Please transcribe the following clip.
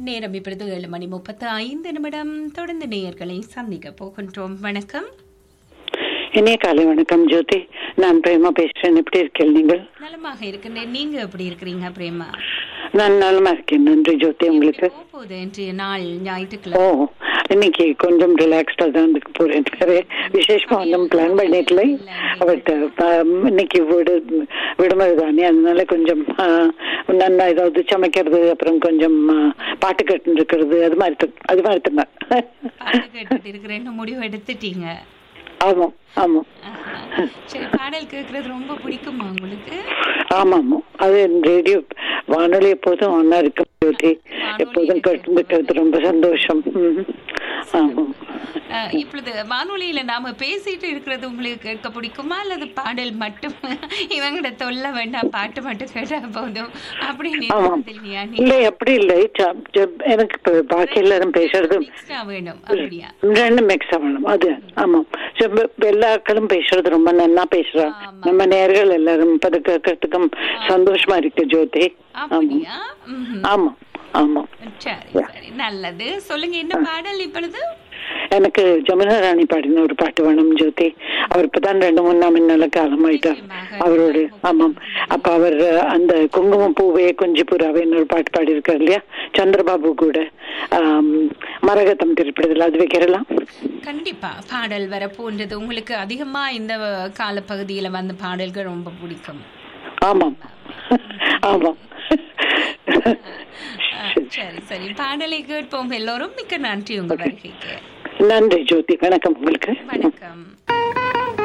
நேரம் இப்பொழுது ஏழு மணி முப்பத்து ஐந்து நிமிடம் தொடர்ந்து நேயர்களை சந்திக்க போகின்றோம் வணக்கம் இனிய காலை வணக்கம் ஜோதி நான் பிரேமா பேசுறேன் எப்படி இருக்கீங்க நீங்கள் நலமாக இருக்கின்றேன் நீங்க எப்படி இருக்கிறீங்க பிரேமா நான் நலமா இருக்கேன் நன்றி ஜோதி உங்களுக்கு போகுது இன்றைய நாள் ஓ ஞாயிற்றுக்கிழமை இன்னைக்கு கொஞ்சம் ரிலாக்ஸ்டா தான் இருக்க போறேன் நிறைய விசேஷமா ஒன்றும் பிளான் பண்ணிக்கல பட் இன்னைக்கு விடு விடுமுறை தானே அதனால கொஞ்சம் ஆ, நல்லா ஏதாவது சமைக்கிறது அப்புறம் கொஞ்சம் ஆ, பாட்டு கேட்டு இருக்கிறது அது மாதிரி தான். அது மாதிரி தான் பாட்டு கேட்டுட்டு இருக்கிறேன்னு முடிவு எடுத்துட்டீங்க ஆமாம் ஆமாம் ஆஹா. சரி பாடல் கேட்கறது ரொம்ப பிடிக்குமா உங்களுக்கு ஆமா ஆமா அது ரேடியோ வானொலி எப்போதும் ஒன்னா இருக்கும் ஜோதி எப்போதும் கேட்டுக்கிறது ரொம்ப சந்தோஷம் ம். ஆமாம் அஹ், இப்பொழுது வானொலியில நாம பேசிட்டு இருக்கிறது உங்களுக்கு கேட்க பிடிக்குமா அல்லது பாடல் மட்டும் இவங்கிட்ட சொல்ல வேண்டாம் பாட்டு மட்டும் கேட்டா போதும் அப்படின்னு ஆமாம் இல்லையா இல்ல எப்படி இல்லை ச- ச- எனக்கு இப்ப பாக்கி எல்லாரும் பேசுறது மிக்ஸ்டா வேணும் அப்படியா ரெண்டு மிக்ஸ் ஆகணும் அது ஆமாம் ச- இப்ப- இப்ப எல்லா ஆட்களும் பேசுறது ரொம்ப நல்லா பேசுறா ஆமா. நம்ம நேர்கள் எல்லாரும் இப்ப கேட்கறதுக்கும் சந்தோஷமா இருக்கு ஜோதி அப்படியா ம்ஹும். ஆமா ஆமா சரி சரி நல்லது சொல்லுங்க என்ன பாடல் இப்பொழுது எனக்கு ஜமுனா ராணி பாடின ஒரு பாட்டு வேணும் ஜோதி அவர் இப்பதான் ரெண்டு மூணு நாள் முன்னால காலமாயிட்டார் நிச்சயமாக. அவரோட ஆமாம் அப்ப அவர் அந்த குங்குமம் பூவே குஞ்சு புறாவேன்னு ஒரு பாட்டு பாடியிருக்காரு இல்லையா சந்திரபாபு கூட ஆம், மரகதம் திரைப்படத்தில் அது வைக்கிறலாம் கண்டிப்பா பாடல் வர போன்றது உங்களுக்கு அதிகமா இந்த காலப்பகுதியில வந்த பாடல்கள் ரொம்ப பிடிக்கும் ஆமாம் ஆமாம் அஹ், சரி சரி பாடலை கேட்போம் எல்லோரும் மிக்க நன்றி உங்க வருகைக்கு நன்றி ஜோதி வணக்கம் உங்களுக்கு வணக்கம்